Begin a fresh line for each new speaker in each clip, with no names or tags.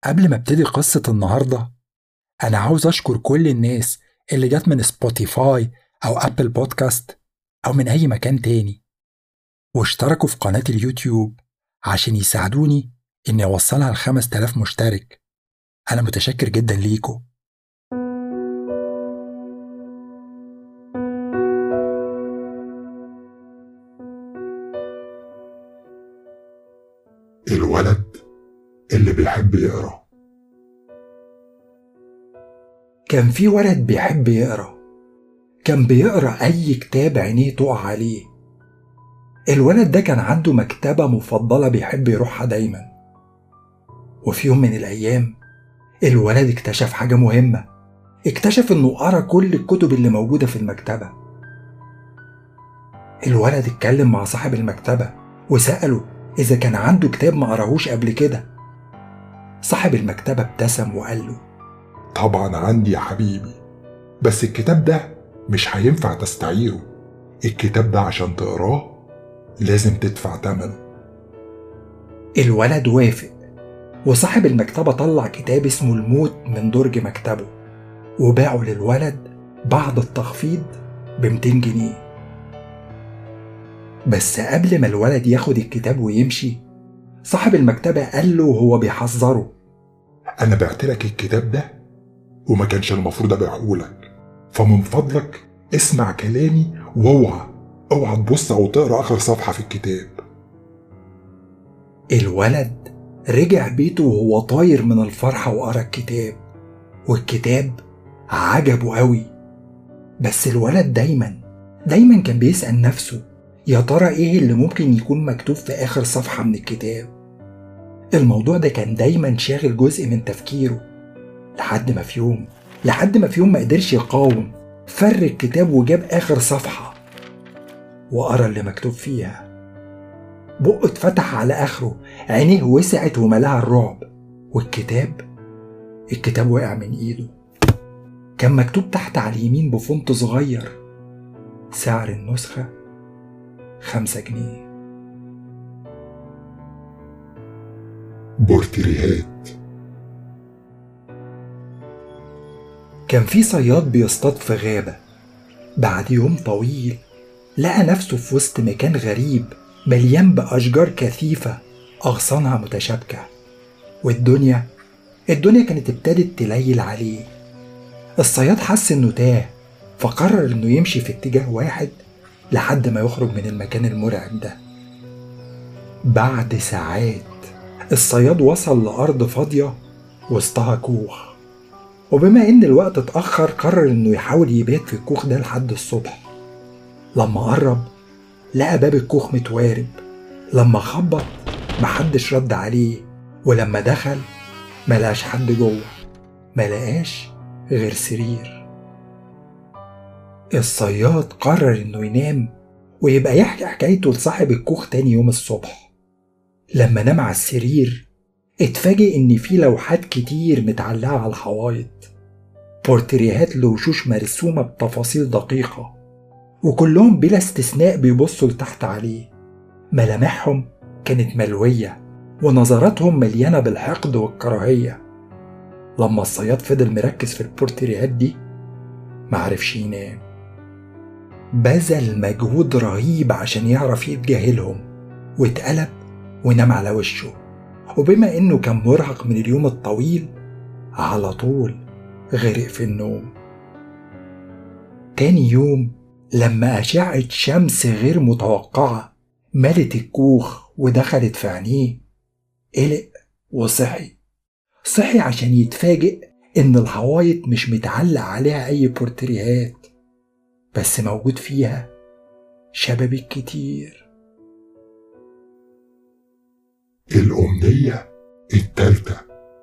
قبل ما ابتدي قصة النهاردة أنا عاوز أشكر كل الناس اللي جت من سبوتيفاي أو أبل بودكاست أو من أي مكان تاني واشتركوا في قناة اليوتيوب عشان يساعدوني إني أوصلها لخمس تلاف مشترك أنا متشكر جدا ليكم
الولد اللي بيحب يقرا
كان في ولد بيحب يقرا كان بيقرا أي كتاب عينيه تقع عليه الولد ده كان عنده مكتبة مفضلة بيحب يروحها دايما وفي يوم من الأيام الولد اكتشف حاجة مهمة اكتشف انه قرا كل الكتب اللي موجودة في المكتبة الولد اتكلم مع صاحب المكتبة وسأله إذا كان عنده كتاب ما قراهوش قبل كده صاحب المكتبة ابتسم وقال له
طبعا عندي يا حبيبي بس الكتاب ده مش هينفع تستعيره الكتاب ده عشان تقراه لازم تدفع تمنه
الولد وافق وصاحب المكتبة طلع كتاب اسمه الموت من درج مكتبه وباعه للولد بعد التخفيض ب 200 جنيه بس قبل ما الولد ياخد الكتاب ويمشي صاحب المكتبة قال له وهو بيحذره
أنا بعت لك الكتاب ده وما كانش المفروض أبيعهولك فمن فضلك اسمع كلامي واوعى اوعى تبص أو تقرأ آخر صفحة في الكتاب
الولد رجع بيته وهو طاير من الفرحة وقرا الكتاب والكتاب عجبه قوي بس الولد دايما دايما كان بيسأل نفسه يا ترى ايه اللي ممكن يكون مكتوب في آخر صفحة من الكتاب الموضوع ده كان دايما شاغل جزء من تفكيره لحد ما في يوم لحد ما في يوم ما قدرش يقاوم فر الكتاب وجاب آخر صفحة وقرا اللي مكتوب فيها بقه اتفتح على آخره عينيه وسعت وملاها الرعب والكتاب الكتاب وقع من إيده كان مكتوب تحت على اليمين بفونت صغير سعر النسخة خمسة جنيه
بورتريهات
كان في صياد بيصطاد في غابة بعد يوم طويل لقى نفسه في وسط مكان غريب مليان بأشجار كثيفة أغصانها متشابكة والدنيا الدنيا كانت ابتدت تليل عليه الصياد حس إنه تاه فقرر إنه يمشي في اتجاه واحد لحد ما يخرج من المكان المرعب ده بعد ساعات الصياد وصل لأرض فاضية وسطها كوخ وبما إن الوقت اتأخر قرر إنه يحاول يبات في الكوخ ده لحد الصبح لما قرب لقى باب الكوخ متوارب لما خبط محدش رد عليه ولما دخل ملقاش حد جوه ملقاش غير سرير الصياد قرر انه ينام ويبقى يحكي حكايته لصاحب الكوخ تاني يوم الصبح لما نام على السرير اتفاجئ ان في لوحات كتير متعلقة على الحوايط بورتريهات لوشوش مرسومة بتفاصيل دقيقة وكلهم بلا استثناء بيبصوا لتحت عليه ملامحهم كانت ملوية ونظراتهم مليانة بالحقد والكراهية لما الصياد فضل مركز في البورتريهات دي معرفش ينام بذل مجهود رهيب عشان يعرف يتجاهلهم واتقلب ونام على وشه وبما انه كان مرهق من اليوم الطويل على طول غرق في النوم تاني يوم لما أشعة شمس غير متوقعة ملت الكوخ ودخلت في عينيه قلق وصحي صحي عشان يتفاجئ إن الحوايط مش متعلق عليها أي بورتريهات بس موجود فيها شبابيك كتير
الأمنية التالتة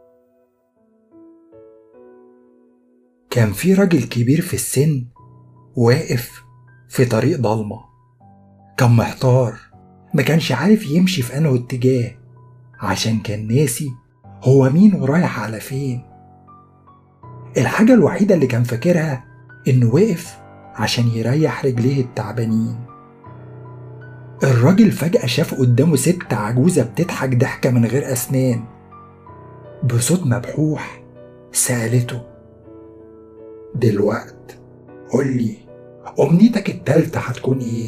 كان في راجل كبير في السن واقف في طريق ضلمة كان محتار ما كانش عارف يمشي في أنه اتجاه عشان كان ناسي هو مين ورايح على فين الحاجة الوحيدة اللي كان فاكرها إنه وقف عشان يريح رجليه التعبانين الراجل فجأة شاف قدامه ست عجوزة بتضحك ضحكة من غير أسنان بصوت مبحوح سألته دلوقت قولي أمنيتك التالتة هتكون إيه؟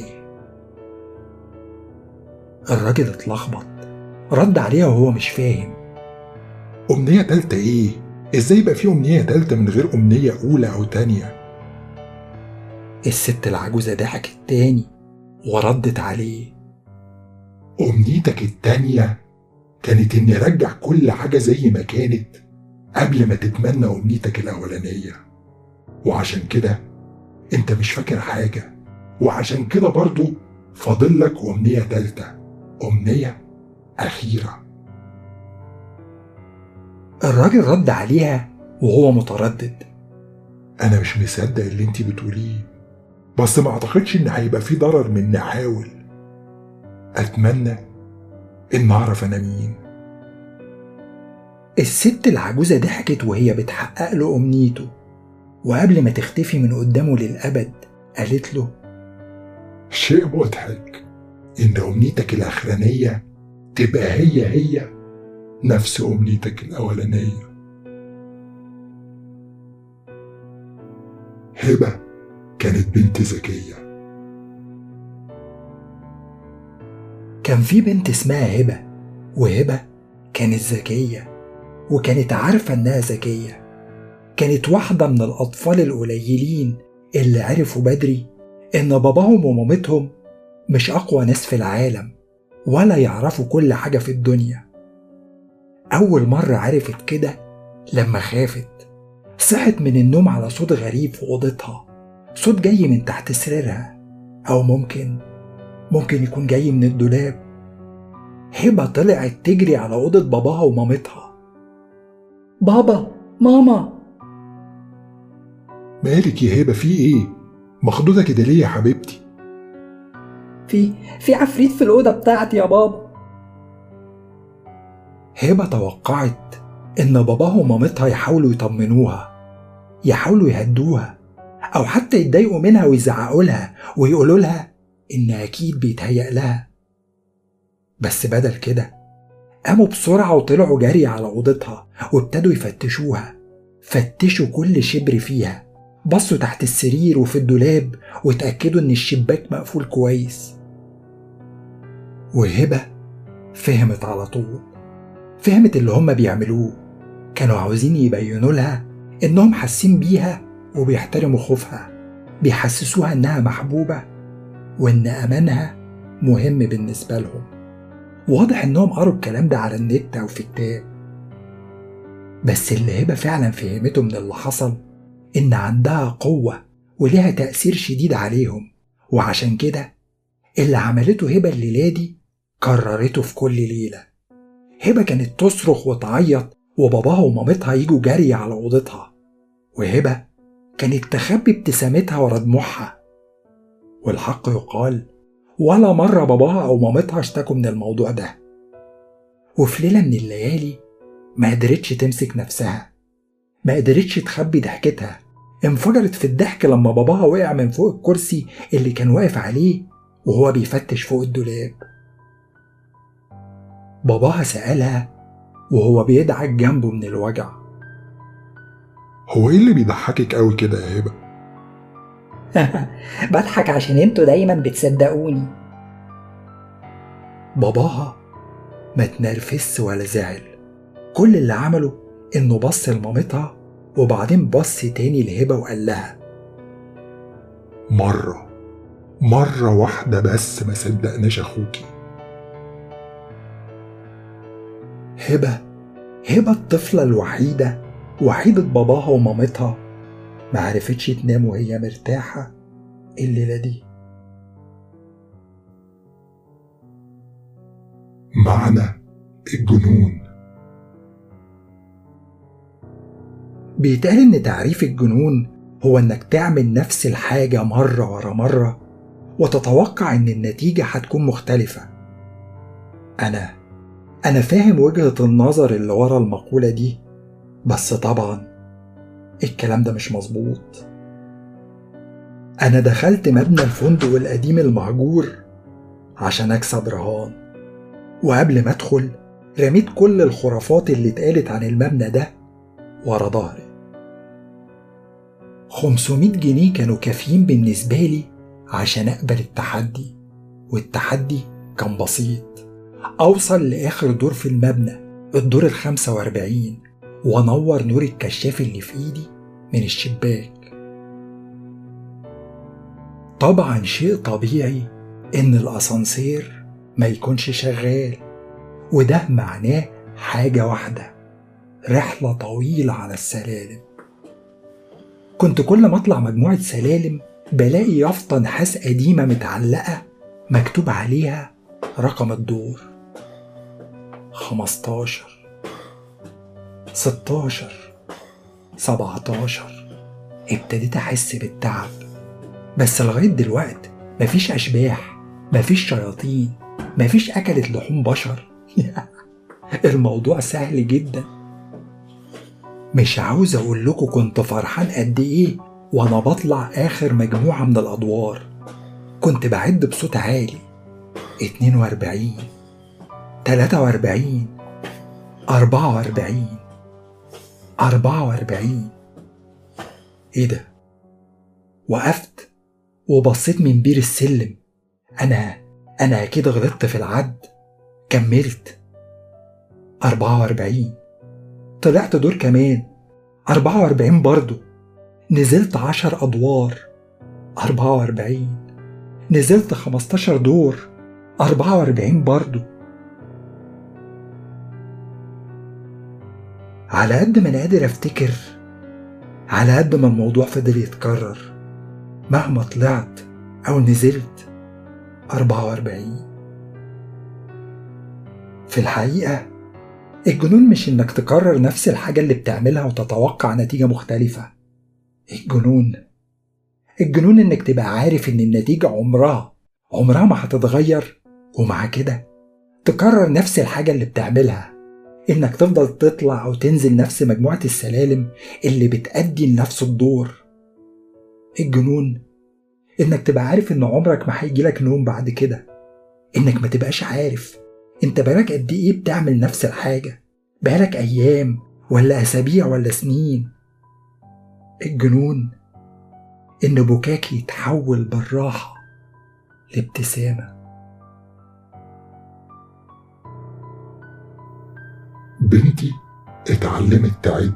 الراجل اتلخبط رد عليها وهو مش فاهم
أمنية تالتة إيه؟ إزاي يبقى في أمنية تالتة من غير أمنية أولى أو تانية؟
الست العجوزة ضحكت تاني وردت عليه
أمنيتك التانية كانت إني أرجع كل حاجة زي ما كانت قبل ما تتمنى أمنيتك الأولانية وعشان كده أنت مش فاكر حاجة وعشان كده برضو فاضلك أمنية تالتة أمنية أخيرة
الراجل رد عليها وهو متردد
أنا مش مصدق اللي أنت بتقوليه بس ما أعتقدش إن هيبقى في ضرر من إني أحاول أتمنى إن أعرف أنا مين
الست العجوزة ضحكت وهي بتحقق له أمنيته وقبل ما تختفي من قدامه للأبد قالت له
شيء مضحك إن أمنيتك الأخرانية تبقى هي هي نفس أمنيتك الأولانية هبة كانت بنت ذكية
كان في بنت اسمها هبة وهبة كانت ذكية وكانت عارفة إنها ذكية كانت واحدة من الأطفال القليلين اللي عرفوا بدري إن باباهم ومامتهم مش أقوى ناس في العالم ولا يعرفوا كل حاجة في الدنيا أول مرة عرفت كده لما خافت صحت من النوم على صوت غريب في أوضتها صوت جاي من تحت سريرها أو ممكن ممكن يكون جاي من الدولاب هبة طلعت تجري على أوضة باباها ومامتها بابا ماما
مالك يا هبة في إيه؟ مخضوضة كده ليه يا حبيبتي؟
في في عفريت في الأوضة بتاعتي يا بابا
هبة توقعت إن باباها ومامتها يحاولوا يطمنوها يحاولوا يهدوها أو حتى يتضايقوا منها ويزعقوا لها ويقولوا لها إن أكيد بيتهيأ لها بس بدل كده قاموا بسرعة وطلعوا جري على أوضتها وابتدوا يفتشوها فتشوا كل شبر فيها بصوا تحت السرير وفي الدولاب وتأكدوا إن الشباك مقفول كويس وهبة فهمت على طول فهمت اللي هما بيعملوه كانوا عاوزين يبينوا لها إنهم حاسين بيها وبيحترموا خوفها بيحسسوها إنها محبوبة وإن أمانها مهم بالنسبة لهم واضح إنهم قروا الكلام ده على النت أو في كتاب بس اللي هبة فعلا فهمته من اللي حصل إن عندها قوة وليها تأثير شديد عليهم وعشان كده اللي عملته هبة الليلة دي كررته في كل ليلة هبة كانت تصرخ وتعيط وباباها ومامتها يجوا جري على أوضتها وهبة كانت تخبي ابتسامتها ورا دموعها والحق يقال ولا مرة باباها أو مامتها اشتكوا من الموضوع ده وفي ليلة من الليالي ما قدرتش تمسك نفسها ما قدرتش تخبي ضحكتها انفجرت في الضحك لما باباها وقع من فوق الكرسي اللي كان واقف عليه وهو بيفتش فوق الدولاب باباها سألها وهو بيدعك جنبه من الوجع
هو إيه اللي بيضحكك قوي كده يا هبة؟
بضحك عشان انتوا دايما بتصدقوني
باباها ما تنرفزش ولا زعل كل اللي عمله انه بص لمامتها وبعدين بص تاني لهبة وقال لها
مرة مرة واحدة بس ما صدقناش أخوكي
هبة هبة الطفلة الوحيدة وحيدة باباها ومامتها ما عرفتش تنام وهي مرتاحة الليلة دي
معنى الجنون
بيتقال إن تعريف الجنون هو إنك تعمل نفس الحاجة مرة ورا مرة وتتوقع إن النتيجة هتكون مختلفة أنا أنا فاهم وجهة النظر اللي ورا المقولة دي بس طبعا الكلام ده مش مظبوط أنا دخلت مبنى الفندق القديم المهجور عشان أكسب رهان وقبل ما أدخل رميت كل الخرافات اللي اتقالت عن المبنى ده ورا ظهري 500 جنيه كانوا كافيين بالنسبة لي عشان أقبل التحدي والتحدي كان بسيط أوصل لآخر دور في المبنى الدور الخمسة وأربعين وأنور نور الكشاف اللي في إيدي من الشباك طبعا شيء طبيعي إن الأسانسير ما يكونش شغال وده معناه حاجة واحدة رحلة طويلة على السلالم كنت كل ما أطلع مجموعة سلالم بلاقي يافطة نحاس قديمة متعلقة مكتوب عليها رقم الدور خمستاشر ستاشر سبعتاشر ابتديت أحس بالتعب بس لغاية دلوقت مفيش أشباح مفيش شياطين مفيش أكلت لحوم بشر الموضوع سهل جدا مش عاوز أقول لكم كنت فرحان قد إيه وأنا بطلع آخر مجموعة من الأدوار كنت بعد بصوت عالي اتنين وأربعين تلاتة وأربعين أربعة وأربعين أربعة وأربعين إيه ده؟ وقفت وبصيت من بير السلم أنا أنا أكيد غلطت في العد كملت أربعة وأربعين طلعت دور كمان أربعة وأربعين برضو نزلت عشر أدوار أربعة وأربعين نزلت خمستاشر دور أربعة وأربعين برضو على قد ما أنا قادر أفتكر على قد ما الموضوع فضل يتكرر مهما طلعت أو نزلت أربعة وأربعين في الحقيقة الجنون مش إنك تكرر نفس الحاجة اللي بتعملها وتتوقع نتيجة مختلفة الجنون الجنون إنك تبقى عارف إن النتيجة عمرها عمرها ما هتتغير ومع كده تكرر نفس الحاجة اللي بتعملها إنك تفضل تطلع أو تنزل نفس مجموعة السلالم اللي بتأدي لنفس الدور الجنون إنك تبقى عارف إن عمرك ما هيجيلك نوم بعد كده إنك ما تبقاش عارف انت بقالك قد ايه بتعمل نفس الحاجة بقالك ايام ولا اسابيع ولا سنين الجنون ان بكاك يتحول بالراحة لابتسامة
بنتي اتعلمت تعد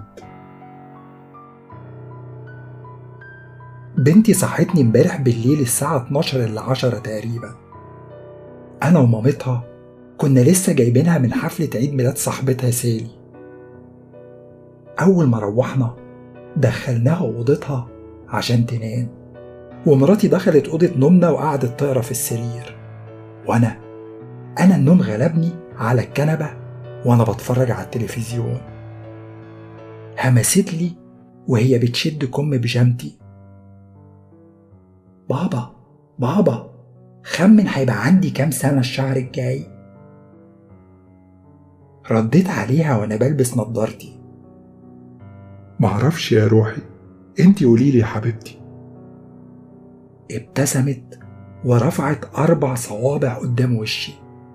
بنتي صحتني امبارح بالليل الساعة 12 إلا 10 تقريبا أنا ومامتها كنا لسه جايبينها من حفلة عيد ميلاد صاحبتها سالي أول ما روحنا دخلناها أوضتها عشان تنام ومراتي دخلت أوضة نومنا وقعدت تقرا في السرير وأنا أنا النوم غلبني على الكنبة وأنا بتفرج على التلفزيون همست لي وهي بتشد كم بيجامتي بابا بابا خمن هيبقى عندي كام سنة الشهر الجاي رديت عليها وانا بلبس نضارتي
معرفش يا روحي انتي قوليلي يا حبيبتي
ابتسمت ورفعت أربع صوابع قدام وشي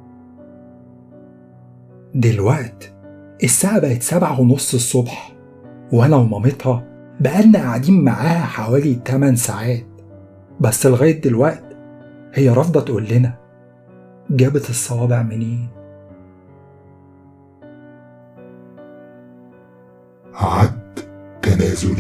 دلوقت الساعة بقت سبعة ونص الصبح وأنا ومامتها بقالنا قاعدين معاها حوالي 8 ساعات بس لغاية دلوقت هي رافضة تقول لنا جابت الصوابع منين
عد تنازلي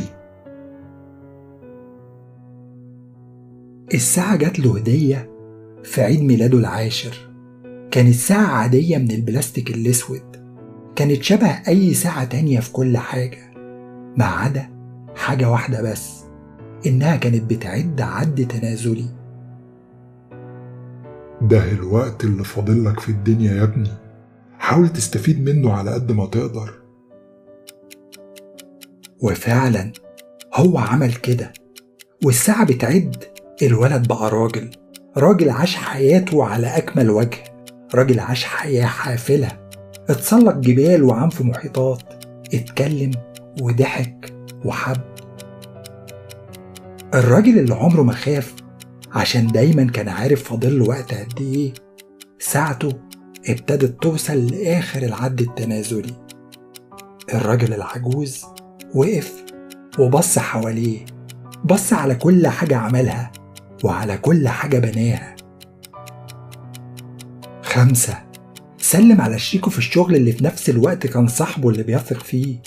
الساعة جات له هدية في عيد ميلاده العاشر كانت ساعة عادية من البلاستيك الأسود كانت شبه أي ساعة تانية في كل حاجة ما عدا حاجة واحدة بس إنها كانت بتعد عد تنازلي
ده الوقت اللي فاضلك في الدنيا يا ابني حاول تستفيد منه على قد ما تقدر
وفعلا هو عمل كده والساعة بتعد الولد بقى راجل راجل عاش حياته على أكمل وجه راجل عاش حياة حافلة اتسلق جبال وعام في محيطات اتكلم وضحك وحب الراجل اللي عمره ما خاف عشان دايما كان عارف فاضل له وقت قد ايه ساعته ابتدت توصل لآخر العد التنازلي الراجل العجوز وقف وبص حواليه بص على كل حاجة عملها وعلى كل حاجة بناها خمسة سلم على شريكه في الشغل اللي في نفس الوقت كان صاحبه اللي بيثق فيه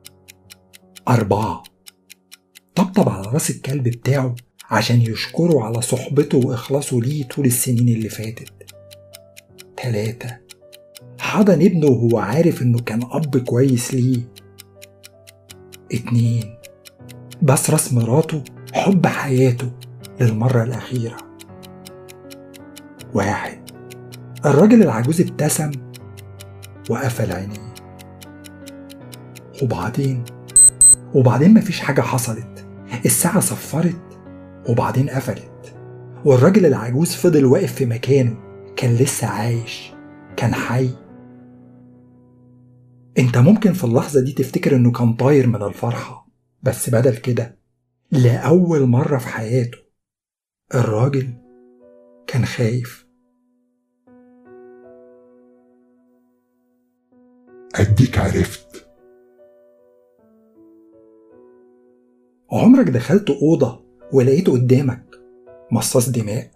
أربعة طبطب على راس الكلب بتاعه عشان يشكره على صحبته وإخلاصه ليه طول السنين اللي فاتت تلاتة حضن ابنه وهو عارف إنه كان أب كويس ليه اتنين بس راس مراته حب حياته للمرة الأخيرة واحد الراجل العجوز ابتسم وقفل عينيه وبعدين وبعدين مفيش حاجة حصلت الساعة صفرت وبعدين قفلت والراجل العجوز فضل واقف في مكانه كان لسه عايش كان حي انت ممكن في اللحظة دي تفتكر انه كان طاير من الفرحة بس بدل كده لأول مرة في حياته الراجل كان خايف
أديك عرفت
عمرك دخلت أوضة ولقيت قدامك مصاص دماء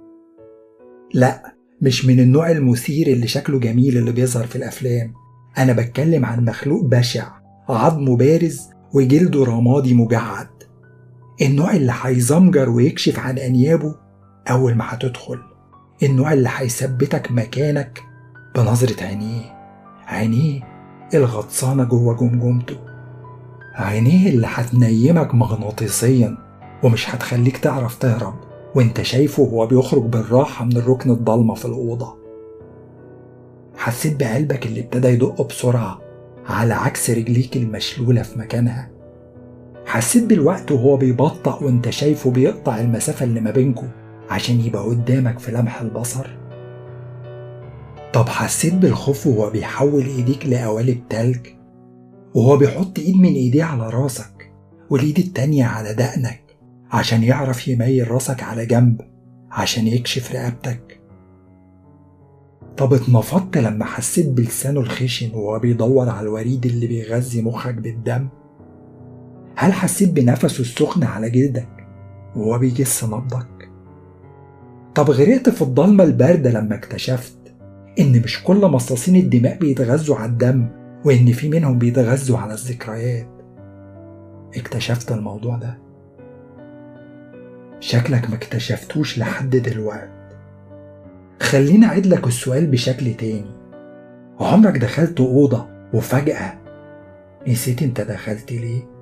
لا مش من النوع المثير اللي شكله جميل اللي بيظهر في الأفلام أنا بتكلم عن مخلوق بشع عظمه بارز وجلده رمادي مجعد النوع اللي هيزمجر ويكشف عن أنيابه أول ما هتدخل النوع اللي هيثبتك مكانك بنظرة عينيه عينيه الغطسانة جوه جمجمته عينيه اللي هتنيمك مغناطيسيا ومش هتخليك تعرف تهرب وانت شايفه وهو بيخرج بالراحة من الركن الضلمة في الأوضة حسيت بقلبك اللي ابتدى يدق بسرعة على عكس رجليك المشلولة في مكانها حسيت بالوقت وهو بيبطأ وانت شايفه بيقطع المسافة اللي ما بينكم عشان يبقى قدامك في لمح البصر طب حسيت بالخوف وهو بيحول ايديك لقوالب تلج وهو بيحط ايد من ايديه على راسك والايد التانية على دقنك عشان يعرف يميل راسك على جنب عشان يكشف رقبتك طب اتنفضت لما حسيت بلسانه الخشن وهو بيدور على الوريد اللي بيغذي مخك بالدم هل حسيت بنفسه السخن على جلدك وهو بيجس نبضك طب غرقت في الضلمة الباردة لما اكتشفت إن مش كل مصاصين الدماء بيتغذوا على الدم وإن في منهم بيتغذوا على الذكريات اكتشفت الموضوع ده شكلك ما اكتشفتوش لحد دلوقت خليني أعيد لك السؤال بشكل تاني عمرك دخلت أوضة وفجأة نسيت انت دخلت ليه؟